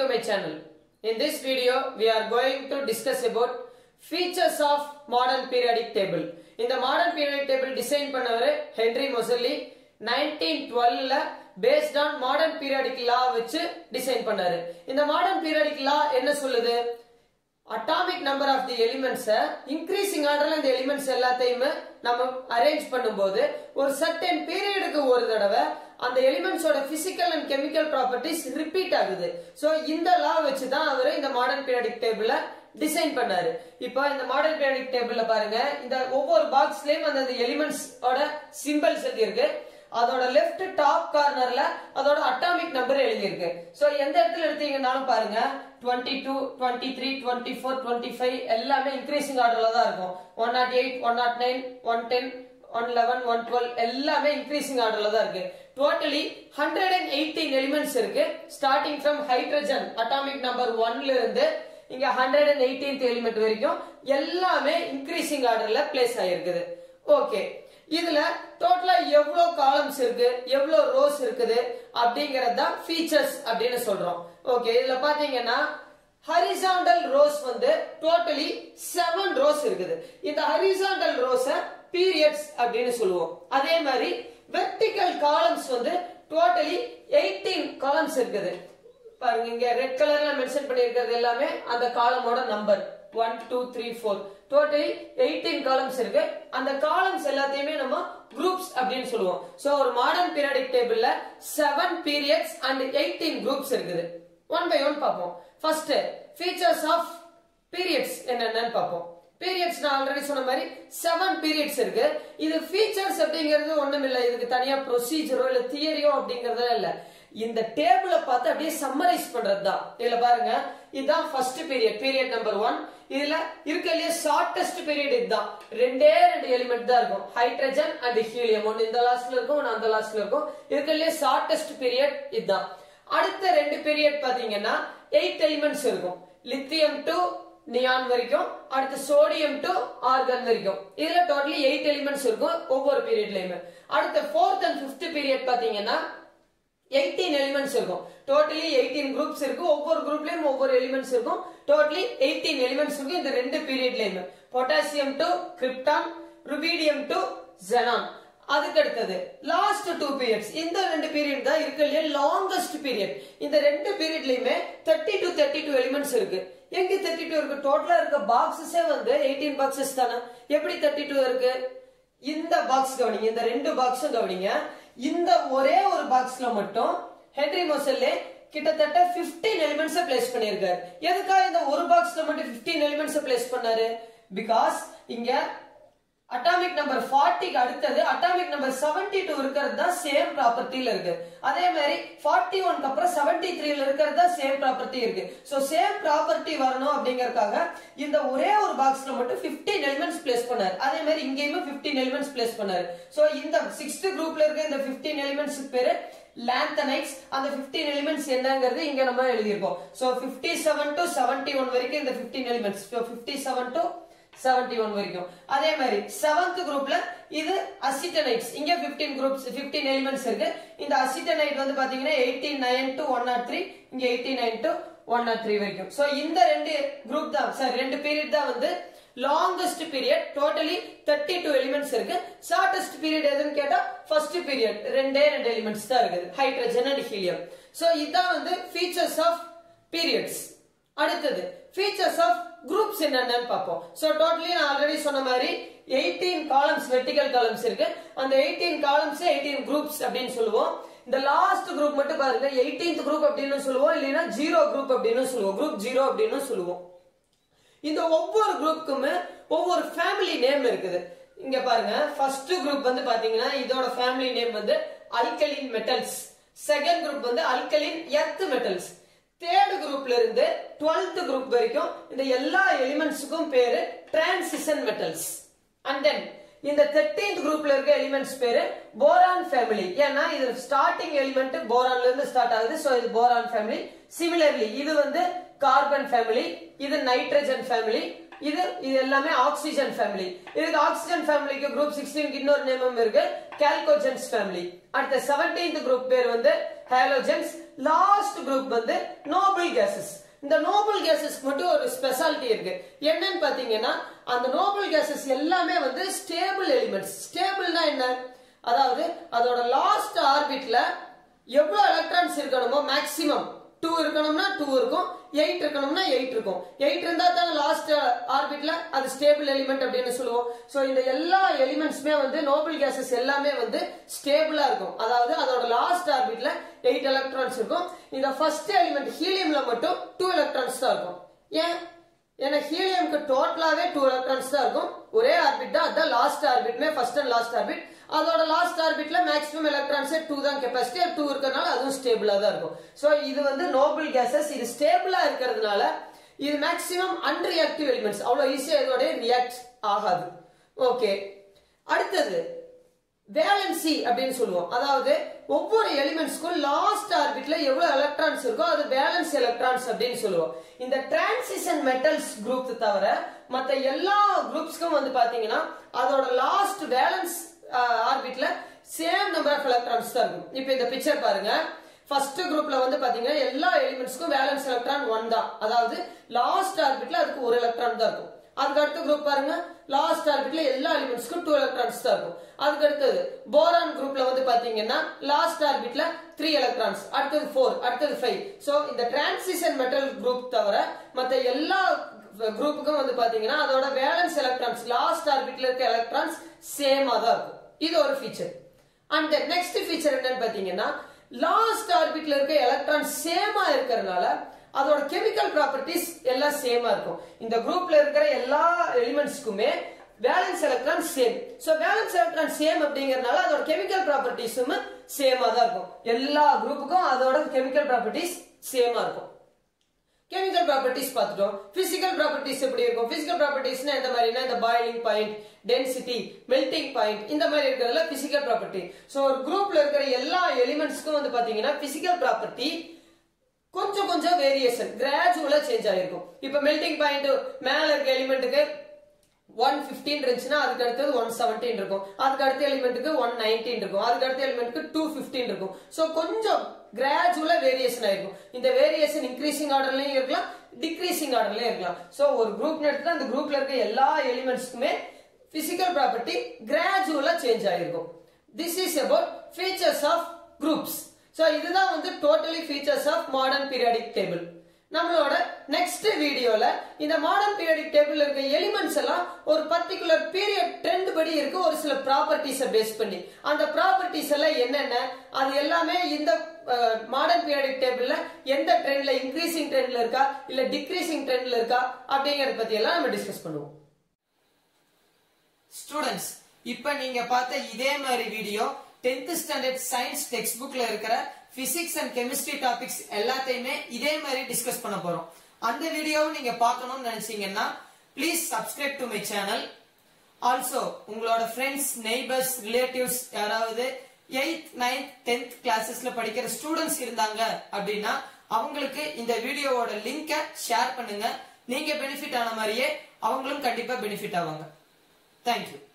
to my channel. In this video, we are going to discuss about features of modern periodic table. இந்த modern periodic table design பண்ணவர் Henry Moseley 1912ல based on modern periodic law வச்சு design பண்ணாரு இந்த modern periodic law என்ன சொல்லுது atomic number of the elements increasing ஆர்டர்ல இந்த எலிமெண்ட்ஸ் எல்லாத்தையுமே நம்ம அரேஞ்ச் பண்ணும்போது ஒரு சர்டன் பீரியடுக்கு ஒரு தடவை அந்த எலிமெண்ட்ஸோட physical and chemical properties repeat ஆகுது சோ இந்த லா வச்சு தான் அவர் இந்த மாடர்ன் பீரியாடிக் டேபிள டிசைன் பண்ணாரு இப்போ இந்த மாடர்ன் பீரியாடிக் டேபிள்ல பாருங்க இந்த ஒவ்வொரு பாக்ஸ்லயும் அந்த எலிமெண்ட்ஸ் ஓட சிம்பிள்ஸ் இருக்கு அதோட லெஃப்ட் டாப் கார்னர்ல அதோட அட்டாமிக் நம்பர் எழுதியிருக்கு சோ எந்த இடத்துல எடுத்தீங்கன்னாலும் பாருங்க 22 23 24 25 எல்லாமே இன்க்ரீசிங் ஆர்டர்ல தான் இருக்கும் 108 109 110 111 112 எல்லாமே இன்க்ரீசிங் ஆர்டர்ல தான் இருக்கு டோட்டலி 118 எலிமெண்ட்ஸ் இருக்கு starting from hydrogen atomic number 1ல இருந்து இங்க 118th எலிமெண்ட் வரைக்கும் எல்லாமே இன்க்ரீசிங் ஆர்டர்ல பிளேஸ் ஆயிருக்குது ஓகே இதுல டோட்டலா எவ்வளவு காலம்ஸ் இருக்கு எவ்வளவு ரோஸ் இருக்குது அப்படிங்கறது தான் ஃபீச்சர்ஸ் அப்படின்னு சொல்றோம் ஓகே இதுல பாத்தீங்கன்னா ஹரிசாண்டல் ரோஸ் வந்து டோட்டலி செவன் ரோஸ் இருக்குது இந்த ஹரிசாண்டல் ரோஸ பீரியட்ஸ் அப்படின்னு சொல்லுவோம் அதே மாதிரி வெர்டிக்கல் காலம்ஸ் வந்து டோட்டலி எயிட்டீன் காலம்ஸ் இருக்குது பாருங்க இங்க ரெட் கலர்ல மென்ஷன் பண்ணிருக்கிறது எல்லாமே அந்த காலமோட number one two three four totally eighteen columns இருக்கு அந்த காலம்ஸ் எல்லாத்தையுமே நம்ம குரூப்ஸ் அப்படின்னு சொல்லுவோம் சோ ஒரு மாடர்ன் பீரியாடிக் டேபிள்ல seven periods and eighteen groups இருக்குது ஒன் பை ஒன் பார்ப்போம் ஃபர்ஸ்ட் ஃபீச்சர்ஸ் ஆஃப் பீரியட்ஸ் என்னென்னு பார்ப்போம் பீரியட்ஸ் நான் ஆல்ரெடி சொன்ன மாதிரி செவன் பீரியட்ஸ் இருக்கு இது ஃபீச்சர்ஸ் அப்படிங்கிறது ஒண்ணும் இல்ல இதுக்கு தனியா ப்ரொசீஜரோ இல்ல தியரியோ அப்படிங்கறதே இல்ல இந்த டேபிள பார்த்து அப்படியே சம்மரைஸ் பண்றது தான் இதுல பாருங்க இதுதான் first period period number one இதுல இருக்கலையே ஷார்டஸ்ட் பீரியட் இதுதான் ரெண்டே ரெண்டு எலிமெண்ட் தான் இருக்கும் ஹைட்ரஜன் அண்ட் ஹீலியம் ஒன்னு இந்த லாஸ்ட்ல இருக்கும் ஒன்னு அந்த லாஸ்ட்ல இருக்கும் இருக்கலையே ஷார்டஸ்ட் பீரியட் இதுதான் அடுத்த ரெண்டு பீரியட் பாத்தீங்கன்னா எயிட் எலிமெண்ட்ஸ் இருக்கும் லித்தியம் டு நியான் வரைக்கும் அடுத்து சோடியம் டு ஆர்கன் வரைக்கும் இதுல டோட்டலி எயிட் எலிமெண்ட்ஸ் இருக்கும் ஒவ்வொரு பீரியட்லயுமே அடுத்த ஃபோர்த் அண்ட் பிப்த் பீரியட் பாத்தீங்கன்னா எயிட்டீன் எலிமெண்ட்ஸ் இருக்கும் டோட்டலி எயிட்டீன் குரூப்ஸ் இருக்கும் ஒவ்வொரு குரூப்லயும் ஒவ்வொரு எலிமெண்ட்ஸ் இருக்கும் டோட்டலி எயிட்டீன் எலிமெண்ட்ஸ் இருக்கும் இந்த ரெண்டு பீரியட்லயுமே potassium to krypton rubidium to xenon அதுக்கு அடுத்தது லாஸ்ட் டூ பீரியட்ஸ் இந்த ரெண்டு பீரியட் தான் இருக்கலையே லாங்கஸ்ட் பீரியட் இந்த ரெண்டு பீரியட்லயுமே thirty to thirty two elements இருக்கு எங்க தேர்ட்டி டூ இருக்கு டோட்டலா இருக்க பாக்ஸஸே வந்து எயிட்டீன் பாக்ஸஸ் தானே எப்படி தேர்ட்டி டூ இருக்கு இந்த பாக்ஸ் கவனிங்க இந்த ரெண்டு பாக்ஸும் கவனிங்க இந்த ஒரே ஒரு பாக்ஸ்ல மட்டும் ஹென்ரி மோசல்லே கிட்டத்தட்ட 15 எலிமெண்ட்ஸ் பிளேஸ் பண்ணிருக்காரு எதுக்காக இந்த ஒரு பாக்ஸ்ல மட்டும் 15 எலிமெண்ட்ஸ் பிளேஸ் பண்ணாரு பிகாஸ் இங்க அட்டாமிக் நம்பர் 40 க்கு அடுத்தது அட்டாமிக் நம்பர் 72 இருக்கிறது தான் சேம் ப்ராப்பர்ட்டில இருக்கு அதே மாதிரி 41 க்கு அப்புறம் 73 ல இருக்கிறது தான் சேம் ப்ராப்பர்ட்டி இருக்கு சோ சேம் ப்ராப்பர்ட்டி வரணும் அப்படிங்கறதுக்காக இந்த ஒரே ஒரு பாக்ஸ்ல மட்டும் 15 எலிமெண்ட்ஸ் பிளேஸ் பண்ணாரு அதே மாதிரி இங்கேயுமே 15 எலிமெண்ட்ஸ் பிளேஸ் பண்ணாரு சோ இந்த 6th குரூப்ல இருக்க இந்த 15 எலிமெண்ட்ஸ் பேரு லாந்தனைட்ஸ் அந்த 15 எலிமெண்ட்ஸ் என்னங்கிறது இங்க நம்ம எழுதியிருக்கோம் சோ 57 டு 71 வரைக்கும் இந்த 15 எலிமெண்ட்ஸ் 57 டு 71 வரைக்கும் அதே மாதிரி செவன்த் குரூப்ல இது அசிட்டனைட்ஸ் இங்க 15 குரூப்ஸ் 15 எலிமெண்ட்ஸ் இருக்கு இந்த அசிட்டனைட் வந்து பாத்தீங்கன்னா 89 டு 103 இங்க 89 டு 103 வரைக்கும் சோ இந்த ரெண்டு குரூப் தான் சார் ரெண்டு பீரியட் தான் வந்து longest period totally thirty two elements இருக்கு ஷார்டஸ்ட் பீரியட் எதுன்னு கேட்டா ஃபர்ஸ்ட் பீரியட் ரெண்டே ரெண்டு எலிமெண்ட்ஸ் தான் இருக்குது ஹைட்ரஜன் அண்ட் ஹீலியம் சோ இதான் வந்து ஃபீச்சர்ஸ் ஆஃப் பீரியட்ஸ் அடுத்தது ஃபீச்சர்ஸ் ஆஃப் குரூப்ஸ் என்னென்னு பார்ப்போம் சோ டோட்டலி நான் ஆல்ரெடி சொன்ன மாதிரி எயிட்டீன் காலம்ஸ் வெர்டிகல் காலம்ஸ் இருக்கு அந்த எயிட்டீன் காலம்ஸ் எயிட்டீன் குரூப்ஸ் அப்படின்னு சொல்லுவோம் இந்த லாஸ்ட் குரூப் மட்டும் பாருங்க எயிட்டீன்த் குரூப் அப்படின்னு சொல்லுவோம் இல்லைன்னா ஜீரோ குரூப் அப்படின்னு சொல்லுவோம் குரூப் ஜீரோ அப்படின்னு சொல்லுவோம் இந்த ஒவ்வொரு குரூப்புக்குமே ஒவ்வொரு ஃபேமிலி நேம் இருக்குது இங்க பாருங்க ஃபர்ஸ்ட் குரூப் வந்து பாத்தீங்கன்னா இதோட ஃபேமிலி நேம் வந்து அல்கலின் மெட்டல்ஸ் செகண்ட் குரூப் வந்து அல்கலின் எர்த் மெட்டல்ஸ் தேர்ட் குரூப்ல இருந்து டுவெல்த் குரூப் வரைக்கும் இந்த எல்லா எலிமெண்ட்ஸுக்கும் பேரு டிரான்சிஷன் மெட்டல்ஸ் அண்ட் தென் இந்த தேர்டீன்த் குரூப்ல இருக்க எலிமெண்ட்ஸ் பேரு போரான் ஃபேமிலி ஏன்னா இது ஸ்டார்டிங் எலிமெண்ட் போரான்ல இருந்து ஸ்டார்ட் ஆகுது சோ இது போரான் ஃபேமிலி சிமிலர்லி இது வந்து கார்பன் ஃபேமிலி இது நைட்ரஜன் ஃபேமிலி இது இது எல்லாமே ஆக்சிஜன் ஃபேமிலி இதுக்கு ஆக்சிஜன் ஃபேமிலிக்கு குரூப் சிக்ஸ்டீன் இன்னொரு நேமும் இருக்கு கால்கோஜன்ஸ் ஃபேமிலி அடுத்த செவன்டீன்த் குரூப் பேர் வந்து ஹேலோஜன்ஸ் லாஸ்ட் குரூப் வந்து நோபல் கேசஸ் இந்த நோபல் கேசஸ்க்கு மட்டும் ஒரு ஸ்பெஷாலிட்டி இருக்கு என்னன்னு பாத்தீங்கன்னா அந்த நோபல் கேசஸ் எல்லாமே வந்து ஸ்டேபிள் எலிமெண்ட்ஸ் ஸ்டேபிள்னா என்ன அதாவது அதோட லாஸ்ட் ஆர்பிட்ல எவ்வளவு எலக்ட்ரான்ஸ் இருக்கணுமோ மேக்ஸிமம் டூ இருக்கணும்னா டூ இருக்கும் எயிட் இருக்கணும்னா எயிட் இருக்கும் எயிட் இருந்தா தானே லாஸ்ட் ஆர்பிட்ல அது ஸ்டேபிள் எலிமெண்ட் அப்படின்னு சொல்லுவோம் சோ இந்த எல்லா எலிமெண்ட்ஸ்மே வந்து நோபல் கேசஸ் எல்லாமே வந்து ஸ்டேபிளா இருக்கும் அதாவது அதோட லாஸ்ட் ஆர்பிட்ல எயிட் எலக்ட்ரான்ஸ் இருக்கும் இந்த ஃபர்ஸ்ட் எலிமெண்ட் ஹீலியம்ல மட்டும் டூ எலக்ட்ரான்ஸ் தான் இருக்கும் ஏன் ஏன்னா ஹீலியம்க்கு டோட்டலாவே டூ எலக்ட்ரான்ஸ் தான் இருக்கும் ஒரே ஆர்பிட் தான் அதான் லாஸ்ட் ஆர்பிட்மே ஃபர்ஸ்ட் அண்ட் லாஸ்ட் ஆர்பிட் அதோட லாஸ்ட் ஆர்பிட்ல மேக்ஸிமம் எலக்ட்ரான்ஸே டூ தான் கெப்பாசிட்டி டூ இருக்கறனால அதுவும் ஸ்டேபிளா தான் இருக்கும் சோ இது வந்து நோபல் கேசஸ் இது ஸ்டேபிளா இருக்கிறதுனால இது மேக்ஸிமம் அன்ரியாக்டிவ் எலிமெண்ட்ஸ் அவ்வளவு ஈஸியா இதோட ரியாக்ட் ஆகாது ஓகே அடுத்தது வேலன்சி அப்படின்னு சொல்லுவோம் அதாவது ஒவ்வொரு எலிமெண்ட்ஸ்க்கும் லாஸ்ட் ஆர்பிட்ல எவ்வளவு எலக்ட்ரான்ஸ் இருக்கோ அது வேலன்ஸ் எலக்ட்ரான்ஸ் அப்படின்னு சொல்லுவோம் இந்த டிரான்சிஷன் மெட்டல்ஸ் குரூப் தவிர மத்த எல்லா குரூப்ஸ்க்கும் வந்து பாத்தீங்கன்னா அதோட லாஸ்ட் வேலன்ஸ் ஆர்பிட்ல சேம் நம்பர் ஆஃப் எலக்ட்ரான்ஸ் தான் இருக்கும் இப்போ இந்த பிக்சர் பாருங்க ஃபர்ஸ்ட் குரூப்ல வந்து பாத்தீங்கன்னா எல்லா எலிமெண்ட்ஸ்க்கும் வேலன்ஸ் எலக்ட்ரான் ஒன் தான் அதாவது லாஸ்ட் ஆர்பிட்ல அதுக்கு ஒரு எலக்ட்ரான் தான் இருக்கும் அதுக்கு அடுத்த குரூப் பாருங்க லாஸ்ட் ஆர்பிட்ல எல்லா எலிமெண்ட்ஸ்க்கும் டூ எலக்ட்ரான்ஸ் தான் இருக்கும் அதுக்கு அடுத்தது போரான் குரூப்ல வந்து பாத்தீங்கன்னா லாஸ்ட் ஆர்பிட்ல த்ரீ எலக்ட்ரான்ஸ் அடுத்தது ஃபோர் அடுத்தது ஃபைவ் சோ இந்த டிரான்சிஷன் மெட்டல் குரூப் தவிர மத்த எல்லா குரூப்புக்கும் வந்து பாத்தீங்கன்னா அதோட வேலன்ஸ் எலக்ட்ரான்ஸ் லாஸ்ட் ஆர்பிட்ல இருக்க எலக்ட்ரான்ஸ் சேமா தான் இருக்கும் இது ஒரு ஃபீச்சர் அண்ட் நெக்ஸ்ட் ஃபீச்சர் என்னன்னு பாத்தீங்கன்னா லாஸ்ட் ஆர்பிட்ல இருக்க எலக்ட்ரான் சேமா இருக்கிறதுனால அதோட கெமிக்கல் ப்ராப்பர்ட்டிஸ் எல்லாம் சேமா இருக்கும் இந்த குரூப்ல இருக்கிற எல்லா எலிமெண்ட்ஸ்க்குமே valence electron same so valence electron same அப்படிங்கறதுனால அதோட கெமிக்கல் ப்ராப்பர்ட்டிஸும் சேமா தான் இருக்கும் எல்லா குரூப்புக்கும் அதோட கெமிக்கல் ப்ராப்பர்ட்டிஸ் சேமா இருக்கும் கெமிக்கல் ப்ராப்பர்ட்டிஸ் பார்த்துட்டோம் பிசிக்கல் ப்ராப்பர்ட்டிஸ் எப்படி இருக்கும் பிசிக்கல் ப்ராப்பர்ட்டிஸ்னா இந்த மாதிரினா இந்த boiling point density melting point இந்த மாதிரி இருக்கிறதுல பிசிக்கல் ப்ராப்பர்ட்டி சோ ஒரு குரூப்ல இருக்கிற எல்லா எலிமெண்ட்ஸ்க்கும் வந்து பாத்தீங்கன்னா பிசிக்கல் ப்ராப்பர்ட்டி கொஞ்சம் கொஞ்சம் வேரியேஷன் கிராஜுவலா சேஞ்ச் ஆயிருக்கும் இப்ப மெல்டிங் பாயிண்ட் மேல இருக்க எலிமெண்ட்டுக்கு ஒன் பிப்டீன் இருந்துச்சுன்னா அதுக்கு அடுத்தது ஒன் செவன்டீன் இருக்கும் அதுக்கு அடுத்த எலிமெண்ட்டுக்கு ஒன் நைன்டீன் இருக்கும் அதுக்கு அடுத்த எலிமெண்ட்டுக்கு டூ பிப்டீன் இருக்கும் சோ கொஞ்சம் கிராஜுவலா வேரியேஷன் ஆயிருக்கும் இந்த வேரியேஷன் இன்க்ரீசிங் ஆர்டர்லயும் இருக்கலாம் டிக்ரீசிங் ஆர்டர்லயும் இருக்கலாம் சோ ஒரு குரூப் எடுத்துட்டு அந்த குரூப்ல இருக்க எல்லா எலிமெண்ட்ஸ்க்குமே பிசிக்கல் ப்ராப்பர்ட்டி கிராஜுவலா சேஞ்ச் ஆயிருக்கும் this is about features of groups so இதுதான் வந்து totally features of modern periodic table நம்மளோட நெக்ஸ்ட் வீடியோல இந்த மாடர்ன் பீரியாடிக் டேபிள்ல இருக்க எலிமெண்ட்ஸ் எல்லாம் ஒரு பர்டிகுலர் பீரியட் ட்ரெண்ட் படி இருக்கு ஒரு சில ப்ராப்பர்ட்டிஸை பேஸ் பண்ணி அந்த ப்ராப்பர்ட்டிஸ் எல்லாம் என்னென்ன அது எல்லாமே இந்த மாடர்ன் பீரியாடிக் டேபிள்ல எந்த ட்ரெண்ட்ல இன்க்ரீசிங் ட்ரெண்ட்ல இருக்கா இல்ல டிக்ரீசிங் ட்ரெண்ட்ல இருக்கா அப்படிங்கறத பத்தி எல்லாம் நம்ம டிஸ்கஸ் பண்ணுவோம் ஸ்டூடெண்ட்ஸ் இப்ப நீங்க பார்த்த இதே மாதிரி video 10th standard science text புக்ல இருக்கிற பிசிக்ஸ் அண்ட் கெமிஸ்ட்ரி டாபிக்ஸ் எல்லாத்தையுமே இதே மாதிரி டிஸ்கஸ் பண்ண போறோம் அந்த வீடியோவை நீங்க பார்க்கணும்னு நினைச்சீங்கன்னா please subscribe to my channel also உங்களோட ஃப்ரெண்ட்ஸ் நெய்பர்ஸ் ரிலேட்டிவ்ஸ் யாராவது எயித் நைன்த் டென்த் கிளாஸஸ்ல படிக்கிற ஸ்டூடெண்ட்ஸ் இருந்தாங்க அப்படின்னா அவங்களுக்கு இந்த வீடியோவோட லிங்கை ஷேர் பண்ணுங்க நீங்க பெனிஃபிட் ஆன மாதிரியே அவங்களும் கண்டிப்பா பெனிஃபிட் ஆவாங்க தேங்க்யூ